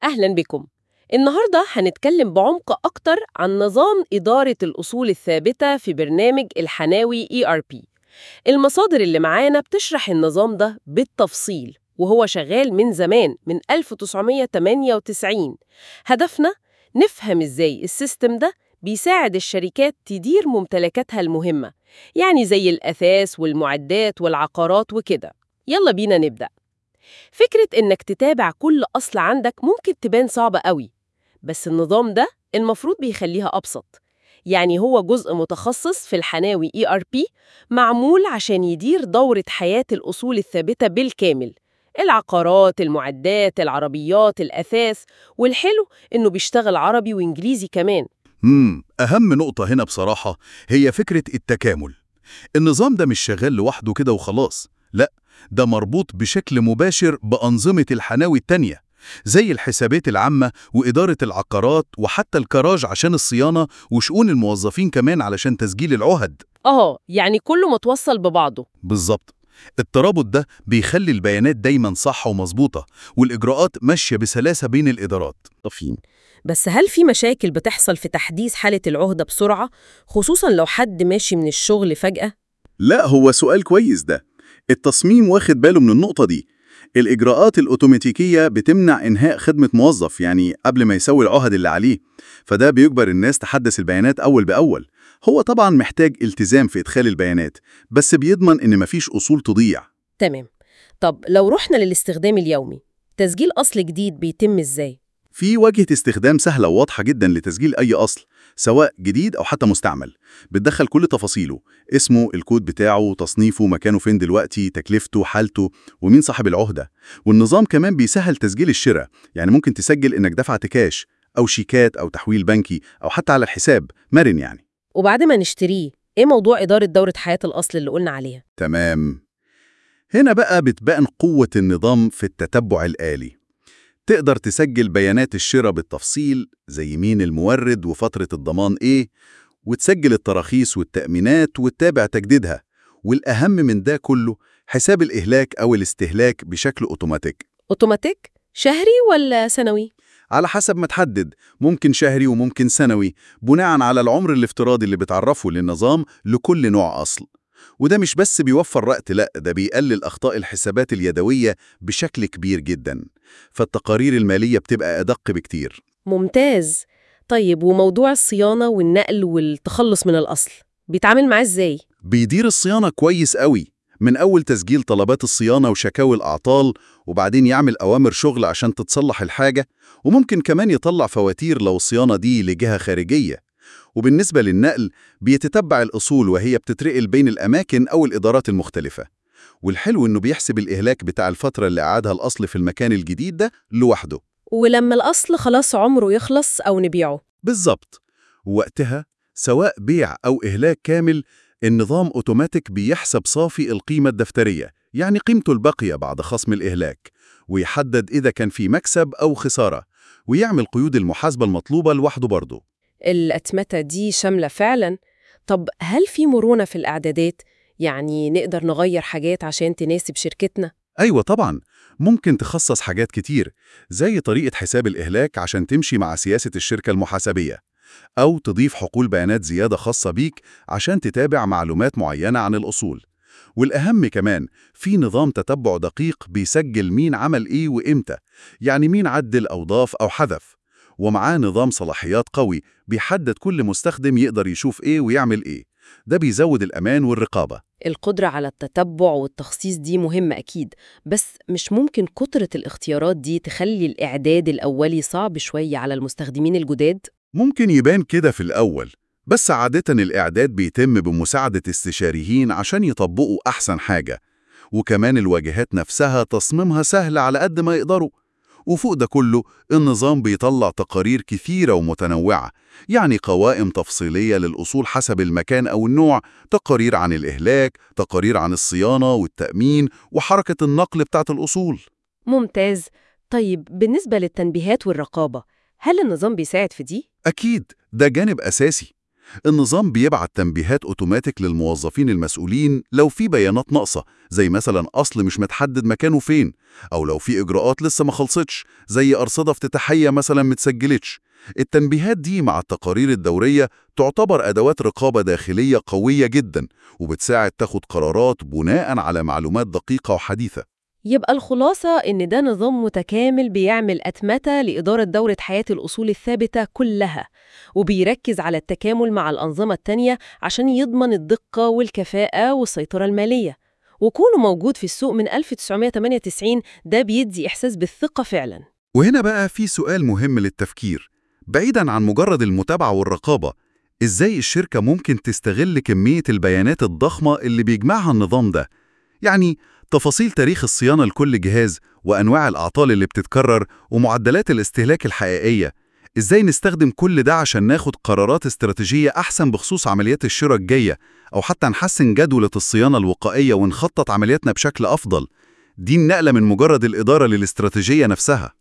أهلا بكم النهاردة هنتكلم بعمق أكتر عن نظام إدارة الأصول الثابتة في برنامج الحناوي ERP المصادر اللي معانا بتشرح النظام ده بالتفصيل وهو شغال من زمان من 1998 هدفنا نفهم إزاي السيستم ده بيساعد الشركات تدير ممتلكاتها المهمة يعني زي الأثاث والمعدات والعقارات وكده يلا بينا نبدأ فكرة إنك تتابع كل أصل عندك ممكن تبان صعبة قوي بس النظام ده المفروض بيخليها أبسط يعني هو جزء متخصص في الحناوي ERP معمول عشان يدير دورة حياة الأصول الثابتة بالكامل العقارات، المعدات، العربيات، الأثاث والحلو إنه بيشتغل عربي وإنجليزي كمان مم. أهم نقطة هنا بصراحة هي فكرة التكامل النظام ده مش شغال لوحده كده وخلاص لا ده مربوط بشكل مباشر بأنظمة الحناوي التانية زي الحسابات العامة وإدارة العقارات وحتى الكراج عشان الصيانة وشؤون الموظفين كمان علشان تسجيل العهد آه يعني كله متوصل ببعضه بالظبط الترابط ده بيخلي البيانات دايما صح ومظبوطة والإجراءات ماشية بسلاسة بين الإدارات طفين بس هل في مشاكل بتحصل في تحديث حالة العهدة بسرعة خصوصاً لو حد ماشي من الشغل فجأة؟ لا هو سؤال كويس ده التصميم واخد باله من النقطة دي الإجراءات الأوتوماتيكية بتمنع إنهاء خدمة موظف يعني قبل ما يسوي العهد اللي عليه فده بيجبر الناس تحدث البيانات أول بأول هو طبعا محتاج التزام في إدخال البيانات بس بيضمن إن مفيش أصول تضيع تمام طب لو رحنا للاستخدام اليومي تسجيل أصل جديد بيتم إزاي؟ في واجهة استخدام سهلة وواضحة جدا لتسجيل أي أصل سواء جديد أو حتى مستعمل بتدخل كل تفاصيله اسمه الكود بتاعه تصنيفه مكانه فين دلوقتي تكلفته حالته ومين صاحب العهدة والنظام كمان بيسهل تسجيل الشراء يعني ممكن تسجل إنك دفعت كاش أو شيكات أو تحويل بنكي أو حتى على الحساب مرن يعني وبعد ما نشتريه إيه موضوع إدارة دورة حياة الأصل اللي قلنا عليها؟ تمام هنا بقى بتبان قوة النظام في التتبع الآلي تقدر تسجل بيانات الشراء بالتفصيل زي مين المورد وفترة الضمان إيه وتسجل التراخيص والتأمينات وتتابع تجديدها والأهم من ده كله حساب الإهلاك أو الاستهلاك بشكل أوتوماتيك أوتوماتيك؟ شهري ولا سنوي؟ على حسب ما تحدد ممكن شهري وممكن سنوي بناء على العمر الافتراضي اللي بتعرفه للنظام لكل نوع أصل وده مش بس بيوفر وقت لا ده بيقلل أخطاء الحسابات اليدوية بشكل كبير جدا فالتقارير المالية بتبقى أدق بكتير ممتاز طيب وموضوع الصيانة والنقل والتخلص من الأصل بيتعامل معاه إزاي؟ بيدير الصيانة كويس قوي من أول تسجيل طلبات الصيانة وشكاوي الأعطال وبعدين يعمل أوامر شغل عشان تتصلح الحاجة وممكن كمان يطلع فواتير لو الصيانة دي لجهة خارجية وبالنسبة للنقل بيتتبع الأصول وهي بتترقل بين الأماكن أو الإدارات المختلفة والحلو إنه بيحسب الإهلاك بتاع الفترة اللي قعدها الأصل في المكان الجديد ده لوحده ولما الأصل خلاص عمره يخلص أو نبيعه بالظبط وقتها سواء بيع أو إهلاك كامل النظام أوتوماتيك بيحسب صافي القيمة الدفترية يعني قيمته الباقية بعد خصم الإهلاك ويحدد إذا كان في مكسب أو خسارة ويعمل قيود المحاسبة المطلوبة لوحده برضه الأتمتة دي شاملة فعلا طب هل في مرونة في الإعدادات؟ يعني نقدر نغير حاجات عشان تناسب شركتنا؟ أيوة طبعا ممكن تخصص حاجات كتير زي طريقة حساب الإهلاك عشان تمشي مع سياسة الشركة المحاسبية أو تضيف حقول بيانات زيادة خاصة بيك عشان تتابع معلومات معينة عن الأصول والأهم كمان في نظام تتبع دقيق بيسجل مين عمل إيه وإمتى يعني مين عدل أو ضاف أو حذف ومعاه نظام صلاحيات قوي بيحدد كل مستخدم يقدر يشوف إيه ويعمل إيه ده بيزود الأمان والرقابة القدرة على التتبع والتخصيص دي مهمة أكيد بس مش ممكن كترة الاختيارات دي تخلي الإعداد الأولي صعب شوية على المستخدمين الجداد؟ ممكن يبان كده في الأول بس عادة الإعداد بيتم بمساعدة استشاريين عشان يطبقوا أحسن حاجة وكمان الواجهات نفسها تصميمها سهل على قد ما يقدروا وفوق ده كله النظام بيطلع تقارير كثيرة ومتنوعة يعني قوائم تفصيلية للأصول حسب المكان أو النوع تقارير عن الإهلاك تقارير عن الصيانة والتأمين وحركة النقل بتاعت الأصول ممتاز طيب بالنسبة للتنبيهات والرقابة هل النظام بيساعد في دي؟ أكيد ده جانب أساسي النظام بيبعت تنبيهات أوتوماتيك للموظفين المسؤولين لو في بيانات ناقصة زي مثلا أصل مش متحدد مكانه فين أو لو في إجراءات لسه ما خلصتش زي أرصدة افتتاحية مثلا متسجلتش التنبيهات دي مع التقارير الدورية تعتبر أدوات رقابة داخلية قوية جدا وبتساعد تاخد قرارات بناء على معلومات دقيقة وحديثة يبقى الخلاصة إن ده نظام متكامل بيعمل أتمتة لإدارة دورة حياة الأصول الثابتة كلها وبيركز على التكامل مع الأنظمة التانية عشان يضمن الدقة والكفاءة والسيطرة المالية وكونه موجود في السوق من 1998 ده بيدي إحساس بالثقة فعلا وهنا بقى في سؤال مهم للتفكير بعيداً عن مجرد المتابعة والرقابة إزاي الشركة ممكن تستغل كمية البيانات الضخمة اللي بيجمعها النظام ده؟ يعني تفاصيل تاريخ الصيانة لكل جهاز وأنواع الأعطال اللي بتتكرر ومعدلات الاستهلاك الحقيقية إزاي نستخدم كل ده عشان ناخد قرارات استراتيجية أحسن بخصوص عمليات الشراء الجاية أو حتى نحسن جدولة الصيانة الوقائية ونخطط عملياتنا بشكل أفضل دي النقلة من مجرد الإدارة للاستراتيجية نفسها